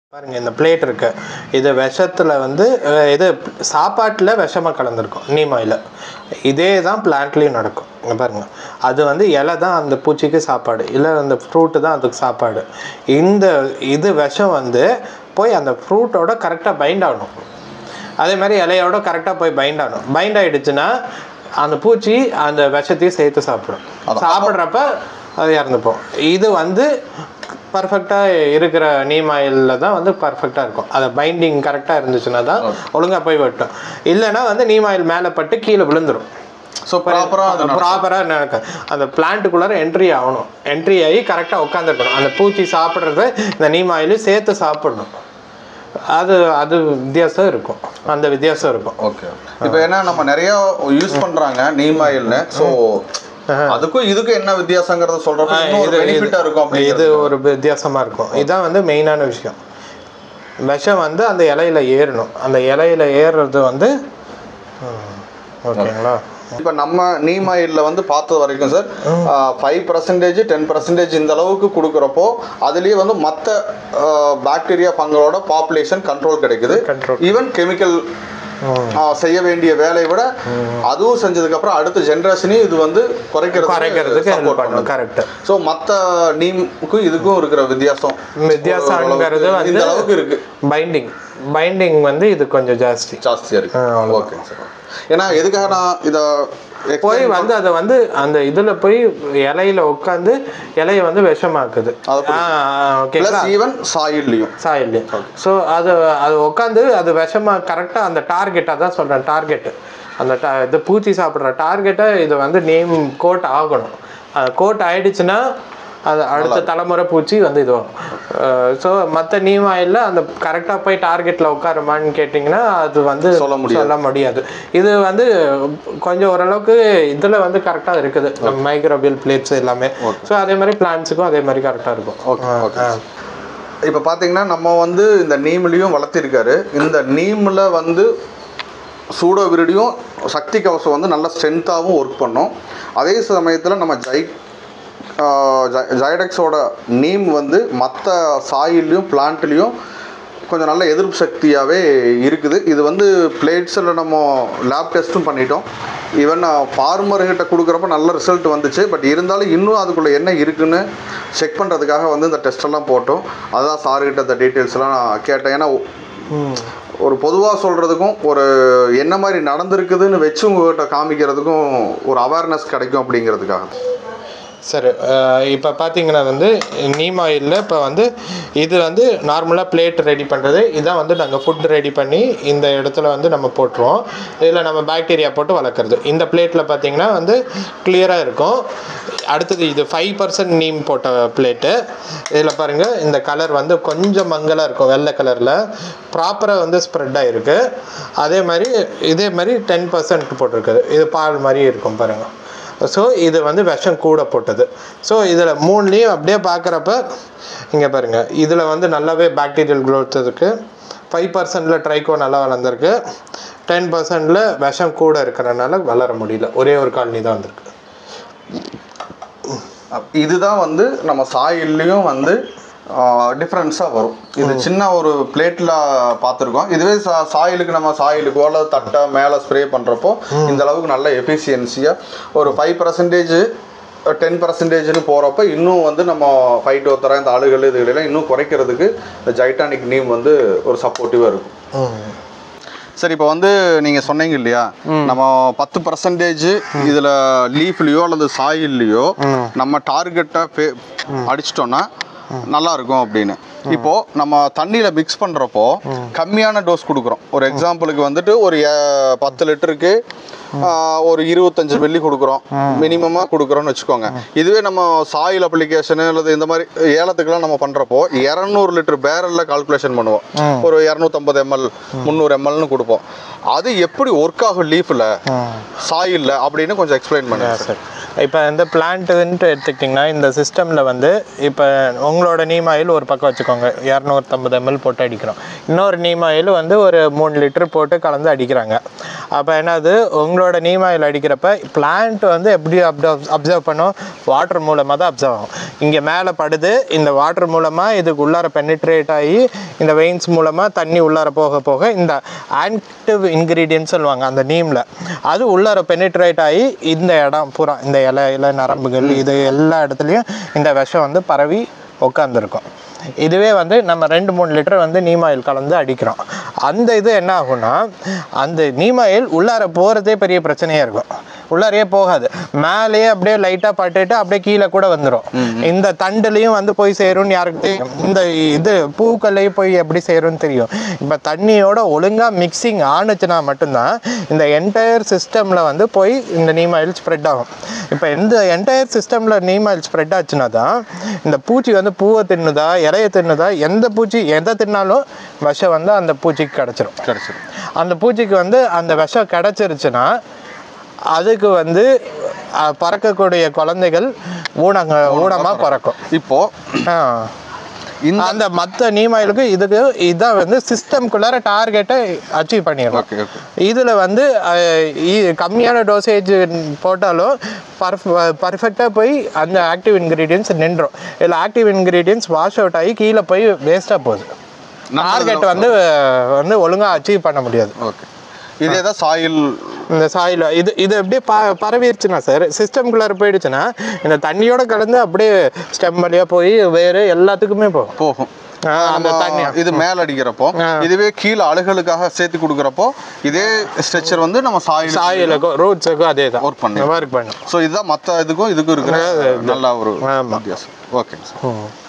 பாருங்க இந்த பிளேட் இருக்கு இது விஷத்துல வந்து அஹ், இது சாப்பாட்டில் விஷமா கலந்துருக்கும் நீமாயில் இதே தான் பிளான்ட்லேயும் நடக்கும் இங்க பாருங்க அது வந்து இலை தான் அந்த பூச்சிக்கு சாப்பாடு இல்லை அந்த ஃப்ரூட்டு தான் அதுக்கு சாப்பாடு இந்த இது விஷம் வந்து போய் அந்த ஃப்ரூட்டோட கரெக்டாக பைண்ட் ஆகணும் அதே மாதிரி இலையோட கரெக்டாக போய் பைண்ட் ஆகணும் பைண்ட் ஆயிடுச்சுன்னா அந்த பூச்சி அந்த விஷத்தையும் சேர்த்து சாப்பிடும் சாப்பிட்றப்ப அது இறந்துப்போம் இது வந்து பர்ஃபெக்டாக இருக்கிற நீம் ஆயிலில் தான் வந்து பர்ஃபெக்டாக இருக்கும் அதை பைண்டிங் கரெக்டாக இருந்துச்சுன்னா தான் ஒழுங்காக போய் வெட்டும் இல்லைன்னா வந்து நீம் ஆயில் மேலே பட்டு கீழே விழுந்துரும் ஸோ ப்ராப்பராக அது ப்ராப்பராக நடக்கும் அந்த பிளான்ட்டுக்குள்ளார என்ட்ரி ஆகணும் என்ட்ரி ஆகி கரெக்டாக உட்காந்துருக்கணும் அந்த பூச்சி சாப்பிட்றது இந்த நீம் ஆயிலும் சேர்த்து சாப்பிடணும் அது அது வித்தியாசம் இருக்கும் அந்த வித்தியாசம் இருக்கும் ஓகே இப்போ ஏன்னா நம்ம நிறைய யூஸ் பண்றாங்க நீம் ஆயில்னு ஸோ அதுக்கும் இதுக்கும் என்ன வித்தியாசங்கிறத சொல்றப்ப இன்னும் ஒரு பெனிஃபிட்டா இருக்கும் இது அப்படிங்கிறது ஒரு வித்தியாசமா இருக்கும் இதான் வந்து மெயினான விஷயம் விஷம் வந்து அந்த இலையில ஏறணும் அந்த இலையில ஏறுறது வந்து ம், ஓகேங்களா இப்போ நம்ம நீம் ஆயில்ல வந்து பார்த்தது வரைக்கும் sir five percentage ten percentage இந்த அளவுக்கு கொடுக்குறப்போ அதுலேயே வந்து மற்ற பாக்டீரியா ஃபங்களோட பாப்புலேஷன் கண்ட்ரோல் கிடைக்குது Control. ஈவன் கெமிக்கல் செய்ய வேண்டிய வேலையை விட அதுவும் செஞ்சதுக்கு அப்புறம் அடுத்த ஜென்ரேஷனையும் இது வந்து குறைக்கிறது குறைக்கிறதுக்கு ஹெல்ப் பண்ணும் கரெக்ட் ஸோ மற்ற நீமுக்கும் இதுக்கும் இருக்கிற வித்தியாசம் வித்தியாசங்கிறது ஓரளவுக்கு வந்து இந்த அளவுக்கு இருக்கு பைண்டிங் பைண்டிங் வந்து இது கொஞ்சம் ஜாஸ்தி ஜாஸ்தியா இருக்கு ஆ, அவ்வளவுதான். ஓகே சார் ஏன்னா எதுக்காக நான் இதை போய் வந்து அதை வந்து அந்த இதுல போய் இலையில உட்காந்து இலைய வந்து விஷமாக்குது அதை ஓகேங்களா ப்ளஸ் ஈவன் சாயில்லையும் சாயில் ஸோ அது அது உட்காந்து அது விஷமா கரெக்டாக அந்த டார்கெட்டாக தான் சொல்கிறேன் டார்கெட்டு அந்த ta- இது பூச்சி சாப்பிட்ற டார்கெட்டை இது வந்து நேம் கோட் ஆகணும் அது கோட் ஆயிடுச்சுன்னா அது அடுத்த தலைமுறை பூச்சி வந்து இதுவாகும் ஸோ மற்ற நீம் ஆயிலில் அந்த கரெக்டாக போய் டார்கெட்டில் உட்காருமான்னு கேட்டிங்கன்னா அது வந்து சொல்ல முடியாது. சொல்ல முடியாது இது வந்து கொஞ்சம் ஓரளவுக்கு இதில் வந்து கரெக்டாக இருக்குது மைக்ரோபியல் பிளேட்ஸ் எல்லாமே ஸோ அதே மாதிரி பிளான்ஸுக்கும் அதே மாதிரி கரெக்டாக இருக்கும் ஓகே ஓகே இப்போ பார்த்தீங்கன்னா நம்ம வந்து இந்த நீம்லேயும் வளர்த்திருக்காரு இந்த நீமில் வந்து சூடோ விரிடியும் சக்தி கவசம் வந்து நல்ல ஸ்ட்ரென்த்தாகவும் ஒர்க் பண்ணோம் அதே சமயத்தில் நம்ம ஜை ஜைடெக்ஸோட நீம் வந்து மற்ற சாயில்லையும் பிளான்ட்லேயும் கொஞ்சம் நல்ல எதிர்ப்பு சக்தியாகவே இருக்குது இது வந்து பிளேட்ஸில் நம்ம லேப் டெஸ்ட்டும் பண்ணிட்டோம் ஈவன் ஃபார்மர்கிட்ட கொடுக்குறப்ப நல்ல ரிசல்ட் வந்துச்சு பட் இருந்தாலும் இன்னும் அதுக்குள்ளே என்ன இருக்குன்னு செக் பண்ணுறதுக்காக வந்து இந்த டெஸ்டெல்லாம் போட்டோம் அதுதான் சார்கிட்ட இந்த டீட்டெயில்ஸ்லாம் நான் கேட்டேன் ஏன்னா ஒரு பொதுவாக சொல்கிறதுக்கும் ஒரு என்ன மாதிரி நடந்திருக்குதுன்னு வச்சு உங்ககிட்ட காமிக்கிறதுக்கும் ஒரு அவேர்னஸ் கிடைக்கும் அப்படிங்கிறதுக்காக சரி இப்போ பார்த்தீங்கன்னா வந்து நீம் ஆயிலில் இப்போ வந்து இது வந்து நார்மலாக பிளேட் ரெடி பண்ணுறது இதான் வந்து நாங்கள் ஃபுட் ரெடி பண்ணி இந்த இடத்துல வந்து நம்ம போட்டுருவோம் இதில் நம்ம பாக்டீரியா போட்டு வளர்க்குறது இந்த பிளேட்டில் பார்த்தீங்கன்னா வந்து கிளியராக இருக்கும் அடுத்தது இது ஃபைவ் பர்சன்ட் நீம் போட்ட பிளேட்டு இதில் பாருங்கள் இந்த கலர் வந்து கொஞ்சம் மங்கலாக இருக்கும் வெள்ளை கலரில் ப்ராப்பராக வந்து ஸ்ப்ரெட் ஆகிருக்கு அதே மாதிரி இதே மாதிரி டென் பர்சன்ட் போட்டிருக்குது இது பால் மாதிரி இருக்கும் பாருங்கள் ஸோ இது வந்து விஷம் கூட போட்டது ஸோ இதில் மூணுலேயும் அப்படியே பார்க்குறப்ப இங்கே பாருங்கள் இதில் வந்து நல்லாவே பாக்டீரியல் growth இருக்குது ஃபைவ் பர்சன்டில் ட்ரைகோ நல்லா வளர்ந்துருக்கு டென் பர்சன்டில் விஷம் கூட இருக்கிறனால வளர முடியல ஒரே ஒரு காலனி தான் வந்திருக்கு அப்- இதுதான் வந்து நம்ம சாயில்லையும் வந்து டிஃப்ரென்ஸாக வரும் இது சின்ன ஒரு பிளேட்டில் பார்த்துருக்கோம் இதுவே சா சாயிலுக்கு நம்ம சாயிலுக்கோ அல்லது தட்டை மேலே ஸ்ப்ரே பண்ணுறப்போ இந்த அளவுக்கு நல்ல எஃபிஷியன்சியாக ஒரு ஃபைவ் பர்சன்டேஜ் டென் பர்சன்டேஜ்னு போகிறப்ப இன்னும் வந்து நம்ம ஃபைட் ஒத்தர இந்த அழுகல் இதுகளெல்லாம் இன்னும் குறைக்கிறதுக்கு இந்த ஜைட்டானிக் நீம் வந்து ஒரு சப்போர்ட்டிவாக இருக்கும் சரி இப்போ வந்து நீங்கள் சொன்னீங்க இல்லையா நம்ம பத்து பர்சன்டேஜ் இதில் லீஃப்லேயோ அல்லது சாயில்லையோ நம்ம டார்கெட்டை அடிச்சிட்டோம்னா நல்லா இருக்கும் அப்படின்னு இப்போ நம்ம தண்ணியில் மிக்ஸ் பண்ணுறப்போ கம்மியான டோஸ் கொடுக்குறோம் ஒரு எக்ஸாம்பிளுக்கு வந்துட்டு ஒரு அஹ், பத்து லிட்டருக்கு ஒரு இருபத்தஞ்சு மில்லி கொடுக்குறோம் மினிமமாக கொடுக்குறோம்னு வச்சுக்கோங்க இதுவே நம்ம சாயில் அப்ளிகேஷனு அல்லது இந்த மாதிரி ஏலத்துக்கெல்லாம் நம்ம பண்ணுறப்போ இரநூறு லிட்டர் பேரலில் கால்குலேஷன் பண்ணுவோம் ஒரு இரநூத்தம்பது எம்எல் முந்நூறு எம்எல்னு கொடுப்போம் அது எப்படி ஒர்க் ஆகும் லீஃபில் சாயில்ல அப்படின்னு கொஞ்சம் எக்ஸ்பிளைன் பண்ணுங்க சார் இப்போ இந்த பிளான்ட்டுன்ட்டு எடுத்துக்கிட்டிங்கன்னா இந்த சிஸ்டமில் வந்து இப்போ உங்களோட நீம் ஆயில் ஒரு பக்கம் வச்சுக்கோங்க இரநூத்தம்பது எம்எல் போட்டு அடிக்கிறோம் இன்னொரு நீம் ஆயில் வந்து ஒரு மூணு லிட்டர் போட்டு கலந்து அடிக்கிறாங்க அப்போ என்னது உங்களோட நீம் ஆயில் அடிக்கிறப்ப பிளான்ட் வந்து எப்படி அப்சர்வ் அப்சர்வ் பண்ணும் வாட்டர் மூலமாக தான் அப்சர்வ் ஆகும் இங்கே மேலே படுது இந்த வாட்டர் மூலமாக இதுக்கு உள்ளார பெனிட்ரேட் ஆகி இந்த வெயின்ஸ் மூலமாக தண்ணி உள்ளார போக போக இந்த ஆக்டிவ் இன்க்ரீடியன்ட் சொல்லுவாங்க அந்த நீமில் அது உள்ளார பெனிட்ரேட் ஆகி இந்த இடம் பூரா இந்த இலை இலை நரம்புகள் இது எல்லா இடத்துலையும் இந்த விஷம் வந்து பரவி உட்காந்துருக்கும் இதுவே வந்து நம்ம ரெண்டு மூணு லிட்டர் வந்து நீம் ஆயில் கலந்து அடிக்கிறோம் அந்த இது என்ன ஆகும்னா அந்த நீம் ஆயில் உள்ளார போகிறதே பெரிய பிரச்சனையாக இருக்கும் உள்ளாரையே போகாது மேலேயே அப்படியே லைட்டாக பட்டுட்டு அப்படியே கீழே கூட வந்துடும் இந்த தண்டுலையும் வந்து போய் சேரும்னு யாருக்கு தெரியும் இந்த இது பூக்கள்லையும் போய் எப்படி சேரும்னு தெரியும் இப்போ தண்ணியோட ஒழுங்காக மிக்சிங் ஆணுச்சுன்னா மட்டும்தான் இந்த என்டையர் சிஸ்டமில் வந்து போய் இந்த நீம் ஆயில் ஸ்ப்ரெட் ஆகும் இப்போ எந்த என்டையர் சிஸ்டமில் நீம் ஆயில் ஸ்ப்ரெட் ஆச்சுன்னா தான் இந்த பூச்சி வந்து பூவை தின்னுதா இலைய தின்னுதா எந்த பூச்சி எதை தின்னாலும் விஷம் வந்து அந்த பூச்சிக்கு கிடச்சிரும் கிடைச்சிடும் அந்த பூச்சிக்கு வந்து அந்த விஷம் கிடச்சிருச்சுன்னா அதுக்கு வந்து அஹ், பறக்கக்கூடிய குழந்தைகள் ஊனங்க ஊனமாக பறக்கும் இப்போ ஆ. இந்த அந்த மற்ற நீமாயிலுக்கு இதுக்கு இதான் வந்து சிஸ்டம்குள்ளார டார்கெட்டை அச்சீவ் பண்ணிடலாம் ஓகே ஓகே இதில் வந்து அஹ், இ- கம்மியான டோசேஜ் போட்டாலும் பர்ஃப் பர்ஃபெக்டாக போய் அந்த ஆக்டிவ் இன்க்ரீடியன்ஸ் நின்றோம் இதில் ஆக்டிவ் இன்க்ரீடியன்ஸ் வாஷ் அவுட் ஆகி கீழே போய் வேஸ்ட்டாக போகுது டார்கெட் வந்து வந்து ஒழுங்காக அச்சீவ் பண்ண முடியாது ஓகே இதே தான் சாயில் இந்த சாயில் இது இது அப்படியே ப பரவிடுச்சுன்னா சார் சிஸ்டம்குள்ளார போயிடுச்சுன்னா இந்த தண்ணியோட கலந்து அப்படியே ஸ்டெம் வழியாக போய் வேறு எல்லாத்துக்குமே போகும் போகும் ஆ, அந்த நம்ம தண்ணி இது மேல அடிக்கிறப்போ ஆ. இதுவே கீழே அழுகலுக்காக சேர்த்து கொடுக்குறப்போ இதே ஸ்ட்ரெச்சர் வந்து நம்ம சாயில் சாயிலுக்கும் ரூட்ஸுக்கும் அதே தான் Work பண்ணு. ஒர்க் பண்ணும் ஸோ இதுதான் மற்ற இதுக்கும் இதுக்கும் இருக்கிற நல்ல ஒரு ஆமா. வித்தியாசம் ஓகேங்க சார் ம்